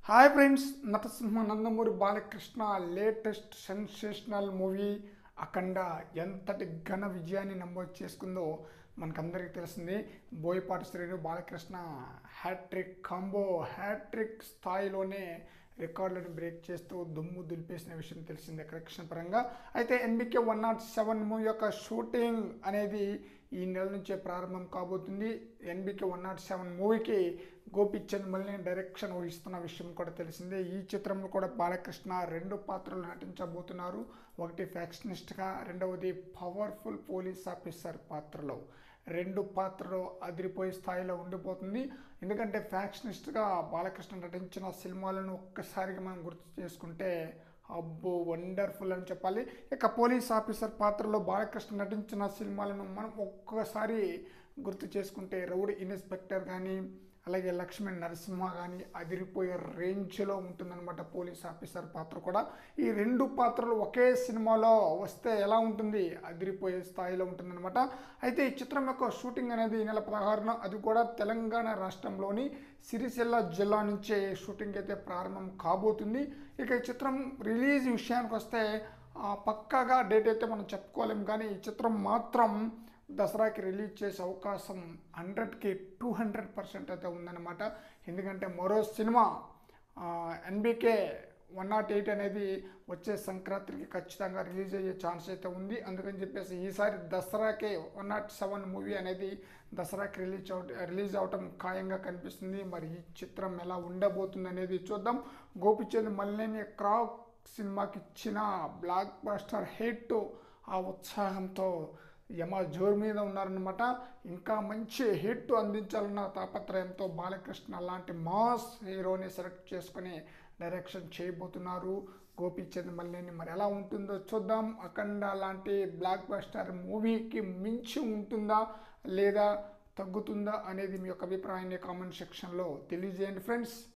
hi friends Natasimha Nandamuri Balakrishna latest sensational movie Akhanda ఎంతటి ఘన విజయాన్ని నమోదు చేసుకుందో మనకందరికీ తెలిసింది Boyapati Srinu Balakrishna hattrick combo hattrick స్థాయిలోనే రికార్డులను బ్రేక్ చేస్తూ దుమ్ము దులిపేసిన విషయం తెలిసిందే కలెక్షన్ పరంగా అయితే NBK one nought seven movie యొక్క షూటింగ్ అనేది ఈ నెల నుంచే ప్రారంభం కాబోతుంది ఎన్బికే వన్ నాట్ సెవెన్ మూవీకి గోపిచంద్ మల్లి డైరెక్షన్ వహిస్తున్న విషయం కూడా తెలిసిందే ఈ చిత్రంలో కూడా బాలకృష్ణ రెండు పాత్రలు నటించబోతున్నారు ఒకటి ఫ్యాక్షనిస్ట్గా రెండవది పవర్ఫుల్ పోలీస్ ఆఫీసర్ పాత్రలో రెండు పాత్రలు అదిరిపోయే స్థాయిలో ఉండిపోతుంది ఎందుకంటే ఫ్యాక్షనిస్ట్గా బాలకృష్ణ నటించిన సినిమాలను ఒక్కసారిగా మనం గుర్తు చేసుకుంటే అబ్బో వండర్ఫుల్ అని చెప్పాలి ఇక పోలీస్ ఆఫీసర్ పాత్రలో బాలకృష్ణ నటించిన సినిమాలను మనం ఒక్కసారి గుర్తు చేసుకుంటే రౌడీ ఇన్స్పెక్టర్ కానీ అలాగే లక్ష్మణ్ నరసింహ కానీ అదిరిపోయే రేంజ్లో ఉంటుందన్నమాట పోలీస్ ఆఫీసర్ పాత్ర కూడా ఈ రెండు పాత్రలు ఒకే సినిమాలో వస్తే ఎలా ఉంటుంది అదిరిపోయే స్థాయిలో ఉంటుందన్నమాట అయితే ఈ చిత్రం యొక్క షూటింగ్ అనేది ఈ నెల పదహారున అది కూడా తెలంగాణ రాష్ట్రంలోని సిరిసిల్ల జిల్లా నుంచే షూటింగ్ అయితే ప్రారంభం కాబోతుంది ఇక ఈ చిత్రం రిలీజ్ విషయానికి వస్తే ఆ, పక్కాగా డేట్ అయితే మనం చెప్పుకోలేం కానీ ఈ చిత్రం మాత్రం దసరాకి రిలీజ్ చేసే అవకాశం హండ్రెడ్కి టూ హండ్రెడ్ పర్సెంట్ అయితే ఉందన్నమాట ఎందుకంటే మరో cinema NBK one nought eight అనేది వచ్చే సంక్రాంతికి ఖచ్చితంగా రిలీజ్ అయ్యే ఛాన్స్ అయితే ఉంది అందుకని చెప్పేసి ఈసారి దసరాకే వన్ నాట్ సెవెన్ మూవీ అనేది దసరాకి రిలీజ్ అవుట్ రిలీజ్ అవటం ఖాయంగా కనిపిస్తుంది మరి ఈ చిత్రం ఎలా ఉండబోతుంది అనేది చూద్దాం గోపిచంద్ మల్లేని క్రాక్ సినిమాకి ఇచ్చిన బ్లాక్ బస్టర్ హిట్ ఆ ఉత్సాహంతో యమ జోరు మీద ఉన్నారనమాట ఇంకా మంచి హిట్ అందించాలన్న తాపత్రయంతో బాలకృష్ణ లాంటి మాస్ హీరోని సెలెక్ట్ చేసుకుని డైరెక్షన్ చేయబోతున్నారు గోపీచంద్ మల్లేని మరి ఎలా ఉంటుందో చూద్దాం అఖండ లాంటి బ్లాక్ బస్టర్ మూవీకి మించి ఉంటుందా లేదా తగ్గుతుందా అనేది మీ యొక్క అభిప్రాయాన్ని కామెంట్ సెక్షన్లో తెలియజేయండి ఫ్రెండ్స్